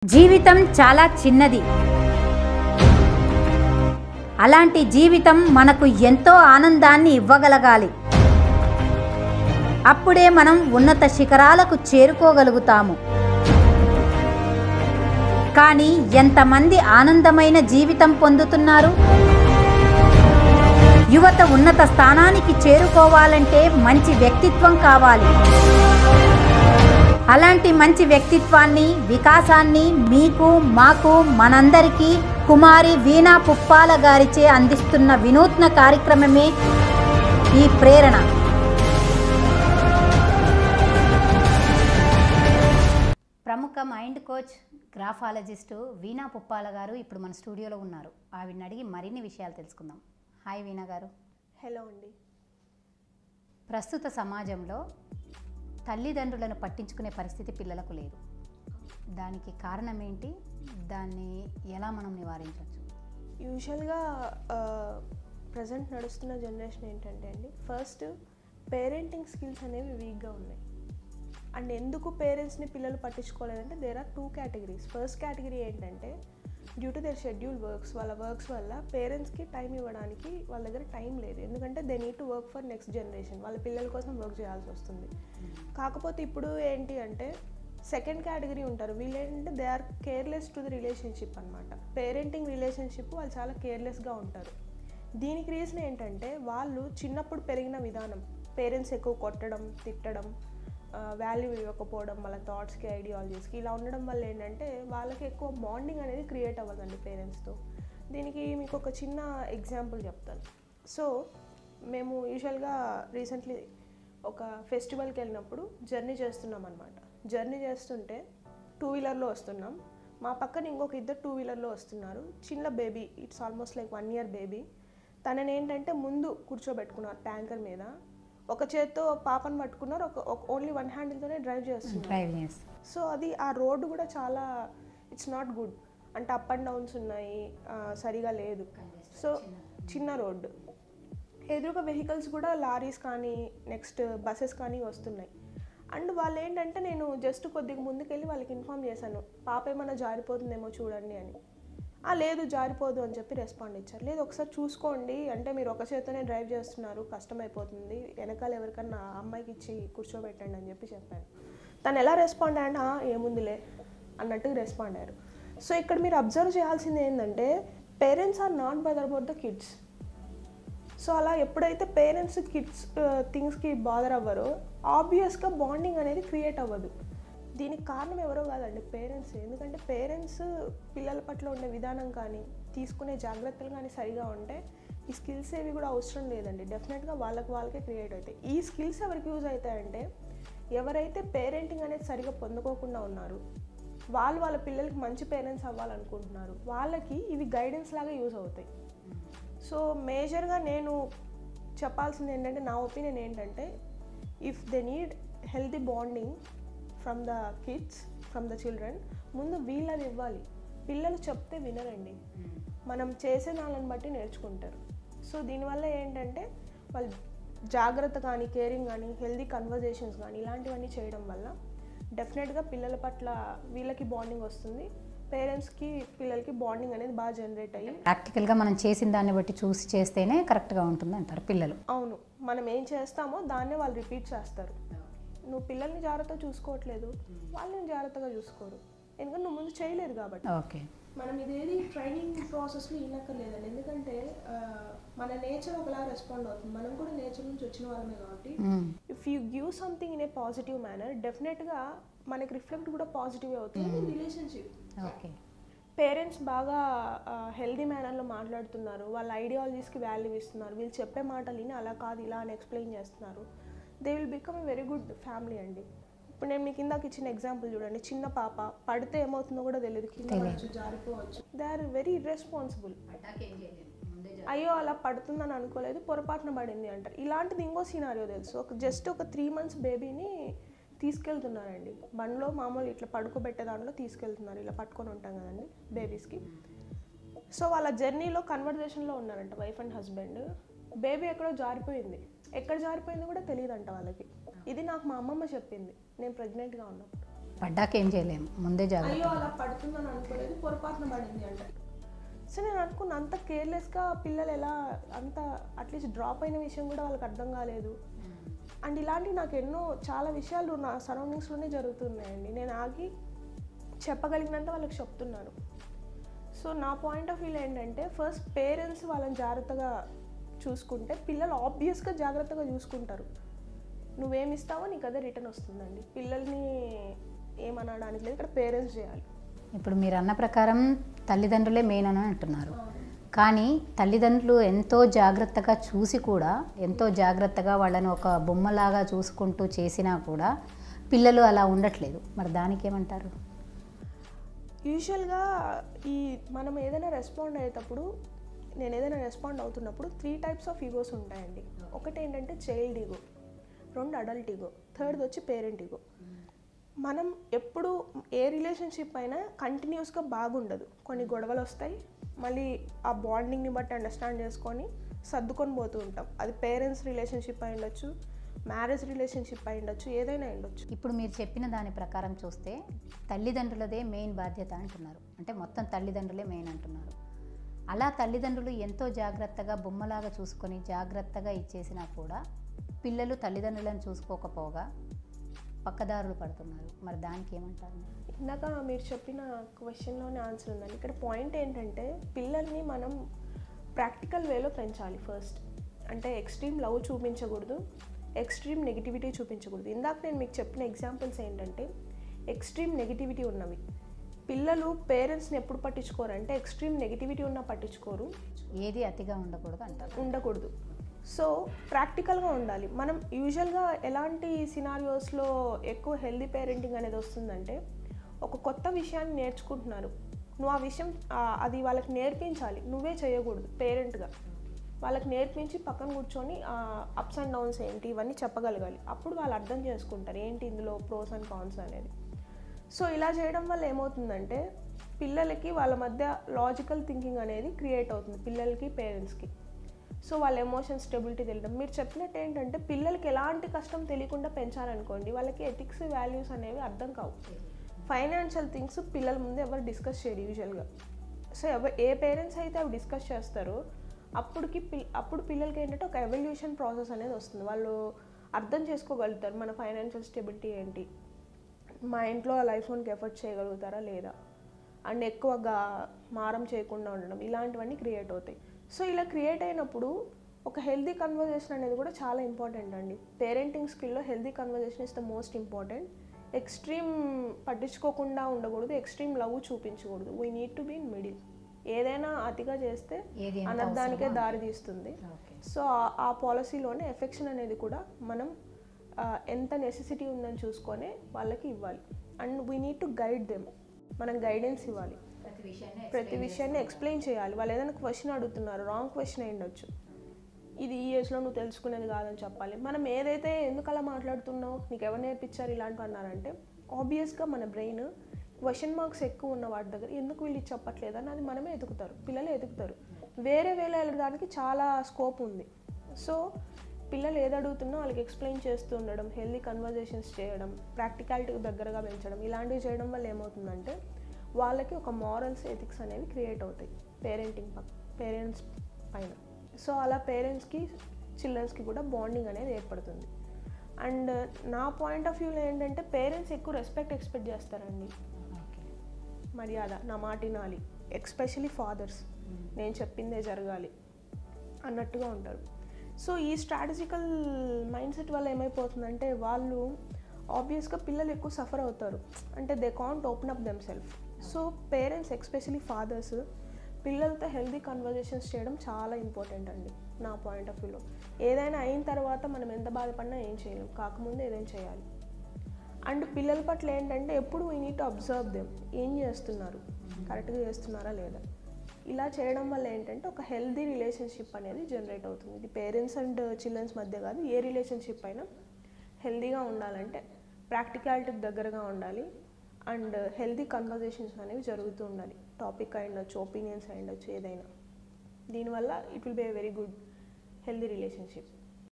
జీవితం చాలా చిన్నది అలాంటి జీవితం మనకు ఎంతో ఆనందాన్ని ఇవ్వగలగాలి అప్పుడే మనం ఉన్నత శిఖరాలకు చేరుకోగలుగుతాము కానీ ఎంతమంది ఆనందమైన జీవితం పొందుతున్నారు యువత ఉన్నత స్థానానికి చేరుకోవాలంటే మంచి వ్యక్తిత్వం కావాలి అలాంటి మంచి వ్యక్తిత్వాన్ని వికాసాన్ని మీకు మాకు మనందరికీ కుమారి వీణా పుప్పాల గారిచే అందిస్తున్న వినూత్న కార్యక్రమమే ఈ ప్రేరణ ప్రముఖ mind coach graphologist Veena Puppala garu ఇప్పుడు మన స్టూడియోలో ఉన్నారు ఆవిడని అడిగి మరిన్ని విషయాలు తెలుసుకుందాం హాయ్ వీణా గారు హలో అండి ప్రస్తుత సమాజంలో తల్లిదండ్రులను పట్టించుకునే పరిస్థితి పిల్లలకు లేదు దానికి కారణం ఏంటి దాన్ని ఎలా మనం నివారించవచ్చు యూజువల్గా ప్రజెంట్ నడుస్తున్న జనరేషన్ ఏంటంటే అండి ఫస్ట్ పేరెంటింగ్ స్కిల్స్ అనేవి వీక్గా ఉన్నాయి అండ్ ఎందుకు పేరెంట్స్ని పిల్లలు పట్టించుకోలేదంటే there are two categories first category ఏంటంటే due to their schedule works వాళ్ళ వర్క్స్ వల్ల పేరెంట్స్కి టైం ఇవ్వడానికి వాళ్ళ దగ్గర టైం లేదు ఎందుకంటే they need to work for next generation వాళ్ళ పిల్లల కోసం వర్క్ చేయాల్సి వస్తుంది కాకపోతే ఇప్పుడు ఏంటి అంటే సెకండ్ కేటగిరీ ఉంటారు వీళ్ళు ఏంటంటే they are careless to the relationship అనమాట పేరెంటింగ్ రిలేషన్షిప్ వాళ్ళు చాలా కేర్లెస్గా ఉంటారు దీనికి రీజన్ ఏంటంటే వాళ్ళు చిన్నప్పుడు పెరిగిన విధానం పేరెంట్స్ ఎక్కువ కొట్టడం తిట్టడం వాల్యూ ఇవ్వకపోవడం వాళ్ళ థాట్స్కి ఐడియాలజీస్కి ఇలా ఉండడం వల్ల ఏంటంటే వాళ్ళకి ఎక్కువ బాండింగ్ అనేది క్రియేట్ అవ్వదండి పేరెంట్స్తో దీనికి మీకు ఒక చిన్న ఎగ్జాంపుల్ చెప్తాను సో మేము యూజువల్గా రీసెంట్లీ ఒక ఫెస్టివల్కి వెళ్ళినప్పుడు జర్నీ చేస్తున్నాం అనమాట జర్నీ చేస్తుంటే టూ వీలర్లో వస్తున్నాం మా పక్కన ఇంకొక ఇద్దరు టూ వీలర్లో వస్తున్నారు చిన్న baby it's almost like one year baby తనని ఏంటంటే ముందు కూర్చోబెట్టుకున్నారు ట్యాంకర్ మీద ఒక చేత్తో పాపను పట్టుకున్నారు ఒక ఓన్లీ వన్ హ్యాండిల్తోనే డ్రైవ్ చేస్తున్నారు డ్రైవ్ చేసి సో అది ఆ రోడ్డు కూడా చాలా ఇట్స్ నాట్ గుడ్ అంటే అప్ అండ్ డౌన్స్ ఉన్నాయి ఆ, సరిగా లేదు సో చిన్న రోడ్డు ఎదురుగా వెహికల్స్ కూడా లారీస్ కానీ నెక్స్ట్ బస్సెస్ కానీ వస్తున్నాయి అండ్ వాళ్ళు ఏంటంటే నేను జస్ట్ కొద్దిగా ముందుకెళ్ళి వాళ్ళకి ఇన్ఫామ్ చేశాను పాప ఏమైనా జారిపోతుందేమో చూడండి అని "ఆ, లేదు జారిపోదు అని చెప్పి రెస్పాండ్ ఇచ్చారు లేదు ఒకసారి చూసుకోండి అంటే మీరు ఒక చేత్తోనే డ్రైవ్ చేస్తున్నారు కష్టమైపోతుంది వెనకాల ఎవరికన్నా ఆ అమ్మాయికి ఇచ్చి కూర్చోబెట్టండి అని చెప్పి చెప్పాను తను ఎలా రెస్పాండ్ అయ్యాడు "ఆ, ఏముందిలే అన్నట్టుగా రెస్పాండ్ అయ్యారు సో ఇక్కడ మీరు అబ్జర్వ్ చేయాల్సింది ఏంటంటే parents are not bother about the kids so అలా ఎప్పుడైతే పేరెంట్స్ కిడ్స్ థింగ్స్కి బాదర్ అవ్వరో ఆబ్వియస్గా బాండింగ్ అనేది క్రియేట్ అవ్వదు దీనికి కారణం ఎవరో కాదండి పేరెంట్స్ ఎందుకంటే పేరెంట్స్ పిల్లల పట్ల ఉండే విధానం కానీ తీసుకునే జాగ్రత్తలు కానీ సరిగా ఉంటే ఈ స్కిల్స్ ఏవి కూడా అవసరం లేదండి డెఫినెట్గా వాళ్ళకి వాళ్ళకే క్రియేట్ అవుతాయి ఈ స్కిల్స్ ఎవరికి యూజ్ అవుతాయంటే ఎవరైతే పేరెంటింగ్ అనేది సరిగా పొందుకోకుండా ఉన్నారు వాళ్ళు వాళ్ళ పిల్లలకి మంచి పేరెంట్స్ అవ్వాలనుకుంటున్నారు వాళ్ళకి ఇవి గైడెన్స్ లాగా యూజ్ అవుతాయి సో మేజర్గా నేను చెప్పాల్సింది ఏంటంటే నా ఒపీనియన్ ఏంటంటే if they need healthy bonding from the kids from the children ముందు వీళ్ళది ఇవ్వాలి పిల్లలు చెప్తే వినరండి మనం చేసే దానిని బట్టి నేర్చుకుంటారు సో దీనివల్ల ఏంటంటే వాళ్ళు జాగ్రత్త కానీ కేరింగ్ కానీ హెల్దీ కన్వర్జేషన్స్ కానీ ఇలాంటివన్నీ చేయడం వల్ల డెఫినెట్గా పిల్లల పట్ల వీళ్ళకి బాండింగ్ వస్తుంది పేరెంట్స్కి పిల్లలకి బాండింగ్ అనేది బాగా జనరేట్ అయ్యి ప్రాక్టికల్గా మనం చేసిన దాన్ని బట్టి చూసి చేస్తేనే కరెక్ట్గా ఉంటుంది అంటారు పిల్లలు అవును మనం ఏం చేస్తామో దాన్నే వాళ్ళు రిపీట్ చేస్తారు నువ్వు పిల్లల్ని జాగ్రత్తగా చూసుకోవట్లేదు వాళ్ళని జాగ్రత్తగా చూసుకోరు ఎందుకంటే నువ్వు ముందు చేయలేదు కాబట్టి ఓకే మనం ఇదేది ట్రైనింగ్ ప్రాసెస్లో ఇనక్కర్లేదండి ఎందుకంటే ఆ, మన నేచర్ ఒకలా రెస్పాండ్ అవుతుంది మనం కూడా నేచర్ నుంచి వచ్చిన వాళ్ళమే కాబట్టి if you give something in a positive manner డెఫినెట్గా మనకి రిఫ్లెక్ట్ కూడా పాజిటివ్ అవుతుంది రిలేషన్షిప్ ఓకే పేరెంట్స్ బాగా హెల్దీ మేనర్లో మాట్లాడుతున్నారు వాళ్ళ ఐడియాలజీస్కి వాల్యూ ఇస్తున్నారు వీళ్ళు చెప్పే మాటలు విని అలా కాదు ఇలా అని ఎక్స్ప్లెయిన్ చేస్తున్నారు they will become a very good family అండి ఇప్పుడు నేను మీకు ఇందాక ఇచ్చిన ఎగ్జాంపుల్ చూడండి చిన్న పాప పడితే ఏమవుతుందో కూడా తెలియదు కింద పడవచ్చు జారిపోవచ్చు దే ఆర్ వెరీ ఇర్రెస్పాన్సిబుల్ అయ్యో అలా పడుతుందని అనుకోలేదు పొరపాటున పడింది అంటారు ఇలాంటిది ఇంకో సినారియో తెలుసు ఒక జస్ట్ ఒక త్రీ మంత్స్ బేబీని తీసుకెళ్తున్నారండి బండ్లో మామూలు ఇట్లా పడుకోబెట్టే దాంట్లో తీసుకెళ్తున్నారు ఇలా పట్టుకొని ఉంటాం కదండి బేబీస్కి సో వాళ్ళ జర్నీలో కన్వర్జేషన్లో ఉన్నారంట వైఫ్ అండ్ హస్బెండ్ బేబీ ఎక్కడో జారిపోయింది ఎక్కడ జారిపోయిందో కూడా తెలియదంట వాళ్ళకి ఇది నాకు మా అమ్మమ్మ చెప్పింది నేను ప్రెగ్నెంట్గా ఉన్నప్పుడు పడ్డాక ఏం చేయలేము ముందే జాగ్రత్త అయ్యో అలా పడుతుందని అనుకోలేదు పొరపాటున పడింది అంట సో నేను అనుకున్న అంత కేర్లెస్గా పిల్లలు ఎలా అంత అట్లీస్ట్ డ్రాప్ అయిన విషయం కూడా వాళ్ళకి అర్థం కాలేదు అండ్ ఇలాంటివి నాకు ఎన్నో చాలా విషయాలు నా సరౌండింగ్స్లోనే జరుగుతున్నాయండి నేను ఆగి చెప్పగలిగినంత వాళ్ళకి చెప్తున్నాను సో నా పాయింట్ ఆఫ్ వ్యూ ఏంటంటే ఫస్ట్ పేరెంట్స్ వాళ్ళని జాగ్రత్తగా చూసుకుంటే పిల్లలు ఆబ్వియస్గా జాగ్రత్తగా చూసుకుంటారు నువ్వేమి ఇస్తావో నీకు అదే రిటర్న్ వస్తుందండి పిల్లల్ని ఏమనడానికి లేదు ఇక్కడ పేరెంట్స్ చేయాలి ఇప్పుడు మీరు అన్న ప్రకారం తల్లిదండ్రులే మెయిన్ అని అంటున్నారు కానీ తల్లిదండ్రులు ఎంతో జాగ్రత్తగా చూసి కూడా ఎంతో జాగ్రత్తగా వాళ్ళని ఒక బొమ్మలాగా చూసుకుంటూ చేసినా కూడా పిల్లలు అలా ఉండట్లేదు మరి దానికి ఏమంటారు యూజువల్గా ఈ మనం ఏదైనా రెస్పాండ్ అయ్యేటప్పుడు నేను ఏదైనా రెస్పాండ్ అవుతున్నప్పుడు త్రీ టైప్స్ ఆఫ్ ఈగోస్ ఉంటాయండి ఒకటి ఏంటంటే చైల్డ్ ఈగో రెండు అడల్ట్ ఈగో థర్డ్ వచ్చి పేరెంట్ ఈగో మనం ఎప్పుడు ఏ రిలేషన్షిప్ అయినా కంటిన్యూస్గా బాగుండదు కొన్ని గొడవలు వస్తాయి మళ్ళీ ఆ బాండింగ్ని బట్టి అండర్స్టాండ్ చేసుకొని సర్దుకొని పోతూ ఉంటాం అది పేరెంట్స్ రిలేషన్షిప్ అయి ఉండొచ్చు మ్యారేజ్ రిలేషన్షిప్ అయి ఉండొచ్చు ఏదైనా అయి ఉండొచ్చు ఇప్పుడు మీరు చెప్పిన దాని ప్రకారం చూస్తే తల్లిదండ్రులదే మెయిన్ బాధ్యత అంటున్నారు అంటే మొత్తం తల్లిదండ్రులే మెయిన్ అంటున్నారు అలా తల్లిదండ్రులు ఎంతో జాగ్రత్తగా బొమ్మలాగా చూసుకొని జాగ్రత్తగా ఇచ్చేసినా కూడా పిల్లలు తల్లిదండ్రులను చూసుకోకపోగా పక్కదారులు పడుతున్నారు మరి దానికి ఏమంటారు మీరు? ఇందాక మీరు చెప్పిన క్వశ్చన్లోనే ఆన్సర్ ఉందండి ఇక్కడ పాయింట్ ఏంటంటే పిల్లల్ని మనం ప్రాక్టికల్ వేలో పెంచాలి ఫస్ట్ అంటే ఎక్స్ట్రీమ్ లవ్ చూపించకూడదు ఎక్స్ట్రీమ్ నెగిటివిటీ చూపించకూడదు ఇందాక నేను మీకు చెప్పిన ఎగ్జాంపుల్స్ ఏంటంటే ఎక్స్ట్రీమ్ నెగిటివిటీ ఉన్నవి పిల్లలు పేరెంట్స్ని ఎప్పుడు పట్టించుకోరంటే ఎక్స్ట్రీమ్ నెగిటివిటీ ఉన్నా పట్టించుకోరు ఏది అతిగా ఉండకూడదు అంటారు ఉండకూడదు సో ప్రాక్టికల్గా ఉండాలి మనం యూజువల్గా ఎలాంటి సినారియోస్లో ఎక్కువ హెల్దీ పేరెంటింగ్ అనేది వస్తుందంటే ఒక కొత్త విషయాన్ని నేర్చుకుంటున్నారు నువ్వు ఆ విషయం ఆ, అది వాళ్ళకి నేర్పించాలి నువ్వే చేయకూడదు పేరెంట్గా వాళ్ళకి నేర్పించి పక్కన కూర్చొని అప్స్ అండ్ డౌన్స్ ఏంటి ఇవన్నీ చెప్పగలగాలి అప్పుడు వాళ్ళు అర్థం చేసుకుంటారు ఏంటి ఇందులో ప్రోస్ అండ్ కాన్స్ అనేది సో ఇలా చేయడం వల్ల ఏమవుతుందంటే పిల్లలకి వాళ్ళ మధ్య లాజికల్ థింకింగ్ అనేది క్రియేట్ అవుతుంది పిల్లలకి పేరెంట్స్కి సో వాళ్ళ ఎమోషన్ స్టెబిలిటీ తెలియడం మీరు చెప్పినట్టు ఏంటంటే పిల్లలకి ఎలాంటి కష్టం తెలియకుండా పెంచాలనుకోండి వాళ్ళకి ఎథిక్స్ వాల్యూస్ అనేవి అర్థం కావు ఫైనాన్షియల్ థింగ్స్ పిల్లల ముందు ఎవరు డిస్కస్ చేయరు యూజువల్గా సో ఎవరు ఏ పేరెంట్స్ అయితే అవి డిస్కస్ చేస్తారో అప్పటికి పిల్ అప్పుడు పిల్లలకి ఏంటంటే ఒక ఎవల్యూషన్ ప్రాసెస్ అనేది వస్తుంది వాళ్ళు అర్థం చేసుకోగలుగుతారు మన ఫైనాన్షియల్ స్టెబిలిటీ ఏంటి మా ఇంట్లో లైఫ్ ఫోన్కి ఎఫర్ట్ చేయగలుగుతారా లేదా అండ్ ఎక్కువగా మారం చేయకుండా ఉండడం ఇలాంటివన్నీ క్రియేట్ అవుతాయి సో ఇలా క్రియేట్ అయినప్పుడు ఒక హెల్దీ కన్వర్జేషన్ అనేది కూడా చాలా ఇంపార్టెంట్ అండి పేరెంటింగ్ స్కిల్లో healthy conversation is the most important extreme పట్టించుకోకుండా ఉండకూడదు ఎక్స్ట్రీమ్ లవ్ చూపించకూడదు we need to be in middle ఏదైనా అతిగా చేస్తే ఏది ఎంత అనర్థానికే దారి తీస్తుంది ఓకే సో ఆ- ఆ పాలసీలోనే ఎఫెక్షన్ అనేది కూడా మనం ఆ, ఎంత నెసెసిటీ ఉందని చూసుకొని వాళ్ళకి ఇవ్వాలి and we need to guide them మనం గైడెన్స్ ఇవ్వాలి ప్రతి విషయాన్ని ప్రతి విషయాన్ని ఎక్స్ప్లెయిన్ చేయాలి వాళ్ళు ఏదైనా క్వశ్చన్ అడుగుతున్నారు రాంగ్ క్వశ్చన్ అయి ఉండొచ్చు ఇది ఈ ఏజ్లో నువ్వు తెలుసుకునేది కాదని చెప్పాలి మనం ఏదైతే ఎందుకు అలా మాట్లాడుతున్నావు నీకు ఎవరు నేర్పించారు ఇలాంటివి అన్నారంటే ఆబ్వియస్గా మన బ్రెయిన్ క్వశ్చన్ మార్క్స్ ఎక్కువ ఉన్న వాటి దగ్గర ఎందుకు వీళ్ళు ఇది చెప్పట్లేదు అని అది మనమే ఎదుగుతారు పిల్లలు ఎదుగుతారు వేరే వేలో వెళ్ళడానికి చాలా స్కోప్ ఉంది సో పిల్లలు ఏది అడుగుతున్నా వాళ్ళకి ఎక్స్ప్లెయిన్ చేస్తూ ఉండడం హెల్దీ కన్వర్జేషన్స్ చేయడం ప్రాక్టికాలిటీకి దగ్గరగా పెంచడం ఇలాంటివి చేయడం వల్ల ఏమవుతుందంటే వాళ్ళకి ఒక మారల్స్ ఎథిక్స్ అనేవి క్రియేట్ అవుతాయి పేరెంటింగ్ పేరెంట్స్ పైన సో అలా పేరెంట్స్కి చిల్డ్రన్స్కి కూడా బాండింగ్ అనేది ఏర్పడుతుంది అండ్ నా పాయింట్ ఆఫ్ వ్యూలో ఏంటంటే పేరెంట్స్ ఎక్కువ రెస్పెక్ట్ ఎక్స్పెక్ట్ చేస్తారండి ఓకే మర్యాద నా మాట వినాలి ఎక్స్పెషలీ ఫాదర్స్ నేను చెప్పిందే జరగాలి అన్నట్టుగా ఉంటారు సో ఈ స్ట్రాటజికల్ మైండ్ సెట్ వల్ల ఏమైపోతుందంటే వాళ్ళు ఆబ్వియస్గా పిల్లలు ఎక్కువ సఫర్ అవుతారు అంటే they can't open up them self so parents especially fathers పిల్లలతో హెల్దీ కన్వర్జేషన్స్ చేయడం చాలా ఇంపార్టెంట్ అండి నా పాయింట్ ఆఫ్ వ్యూలో ఏదైనా అయిన తర్వాత మనం ఎంత బాధపడినా ఏం చేయలేం కాకముందు ఏదైనా చేయాలి అండ్ పిల్లల పట్ల ఏంటంటే ఎప్పుడు వీ నీట్ అబ్జర్వ్ దెమ్ ఏం చేస్తున్నారు కరెక్ట్గా చేస్తున్నారా లేదా ఇలా చేయడం వల్ల ఏంటంటే ఒక హెల్దీ రిలేషన్షిప్ అనేది జనరేట్ అవుతుంది ఇది పేరెంట్స్ అండ్ చిల్డ్రన్స్ మధ్య కాదు ఏ రిలేషన్షిప్ అయినా హెల్దీగా ఉండాలంటే ప్రాక్టికాలిటీకి దగ్గరగా ఉండాలి అండ్ హెల్దీ కన్వర్జేషన్స్ అనేవి జరుగుతూ ఉండాలి టాపిక్ అయి ఉండొచ్చు ఒపీనియన్స్ అయి ఉండొచ్చు ఏదైనా దీనివల్ల it will be a very good healthy relationship